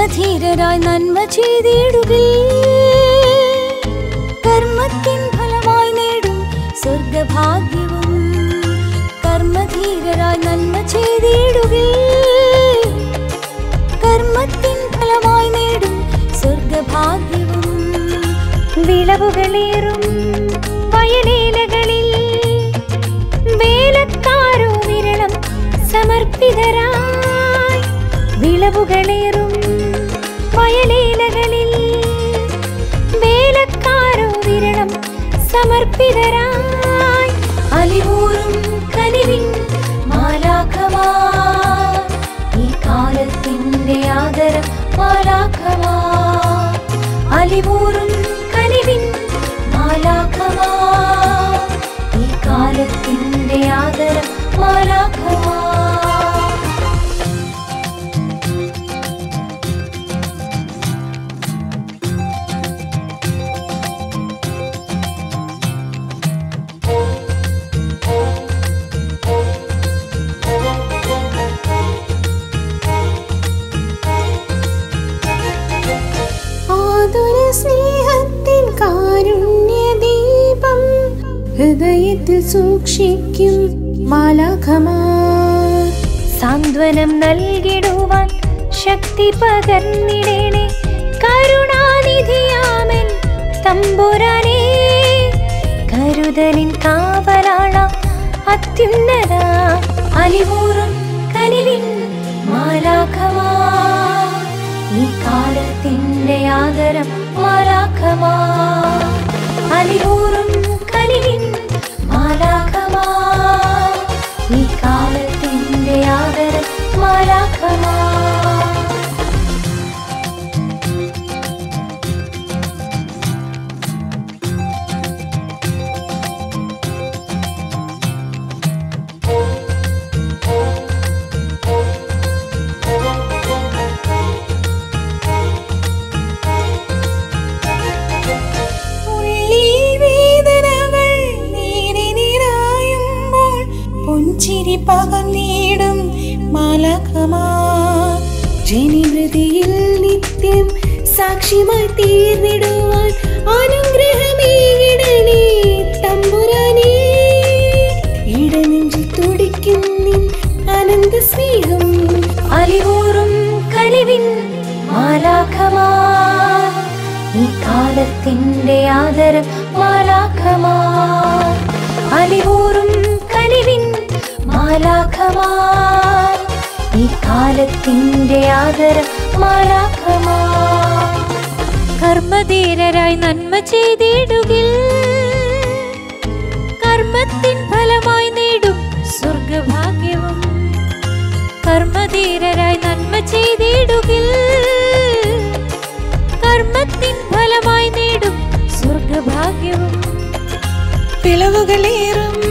കർമ്മധീരരായി നന്മ ചെയ്തിടുകിൽ കർമ്മത്തിൻ ഫലമായി നേടും സ്വർഗഭാഗ്യവും കർമ്മധീരരായി നന്മ ചെയ്തിടുകിൽ കർമ്മത്തിൻ ഫലമായി നേടും സ്വർഗഭാഗ്യവും വിളവുകളേറും വയലേലകളിൽ വേലക്കാരോ വിരളം സമർപ്പിതരായി വിളവുകളേറും വയലേലകളിൽ വേലക്കാരോ വിരളം സമർപ്പിതരായി അലിവൂറും കനിവിൻ മാലാഖമാ ഈ കാലത്തിന്റെ ആദരം മാലാഖമാ അലിവൂറും കനിവിൻ മാലാഖമാ ഈ കാലത്തിന്റെ ആദരം മാലാഖമാ ആതുര സ്നേഹത്തിൻ കാരുണ്യ ദീപം ഹൃദയത്തിൽ സൂക്ഷിക്കും മാലാഖമാർ സാന്ത്വനം നൽകിടുവാൻ ശക്തി പകർന്നിടേണേ കരുണാനിധിയാമൻ തമ്പുരാനേ കരുതലിൻ കാവലാള അത്യുന്നത അലിവൂറും കനിവിൻ മാലാഖമാ ഈ കാലത്തിന്റെ ആദരം മാലാഖമാ അലിവൂറും കനിവിൻ മാലാഖമാ ഈ കാലത്തിന്റെ ആദരം മാലാഖമാ ഉള്ളിൽ വേദനകൾ നീറി നിറയുമ്പോൾ പുഞ്ചിരി പകർന്നിടും മാലാഖമാർ ജനിമൃതിയിൽ നിത്യം സാക്ഷിമായി തീർന്നിടുവാൻ അനുഗ്രഹമേകിടണേ തമ്പുരാനേ ഇടനെഞ്ചിൽ തുടിക്കും നിൻ അനന്ത സ്നേഹം അലിവൂറും കനിവിൻ മാലാഖമാ ഈ കാലത്തിന്റെ ആദരം മാലാഖമാ അലിവൂറും കനിവിൻ മാലാഖമാ ഈ കാലത്തിന്റെ ആദരം മാലാഖമാ കർമ്മധീരരായി നന്മ ചെയ്തിടുകിൽ കർമ്മത്തിൻ ഫലമായി നേടും സ്വർഗഭാഗ്യവും കർമ്മധീരരായി നന്മ ചെയ്തിടുകിൽ കർമ്മത്തിൻ ഫലമായി നേടും സ്വർഗഭാഗ്യവും പിളവുകളേറും